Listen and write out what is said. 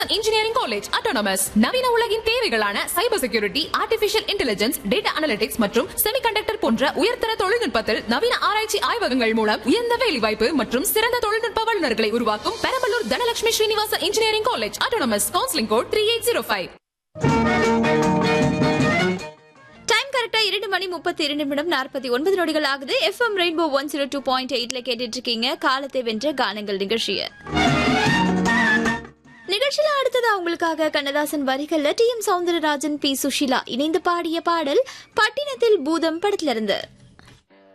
engineering college autonomous நவீன உலகின் தேவைகளான cyber security artificial intelligence data analytics மற்றும் செமிகண்டக்டர் போன்ற உயர்தர தொழில்நுட்பத்தில் நவீன ஆராய்ச்சி ஆய்வகங்கள் மூலம் உயர்ந்த வேலைவாய்ப்பு மற்றும் சிறந்த தொழில்நுட்ப வல்லுநர்களை உருவாக்கும் Perambalur Dhanalakshmi Srinivasa engineering college autonomous counselling code three eight zero five time கரெக்டா இரண்டு மணி முப்பத்தி இரண்டு நிமிடம் நாற்பத்தி ஒன்பது நொடிகள் ஆகுது FM rainbow one zero two point எயிட்ல கேட்டுட்டு இருக்கீங்க காலத்தை வென்ற கானங்கள் நிகழ்ச்சிய நிகழ்ச்சியில அடுத்ததா உங்களுக்காக கண்ணதாசன் வரிகள்ல T M Soundararajan P Susheela இணைந்து பாடிய பாடல் பட்டினத்தில் பூதம் படத்துல இருந்து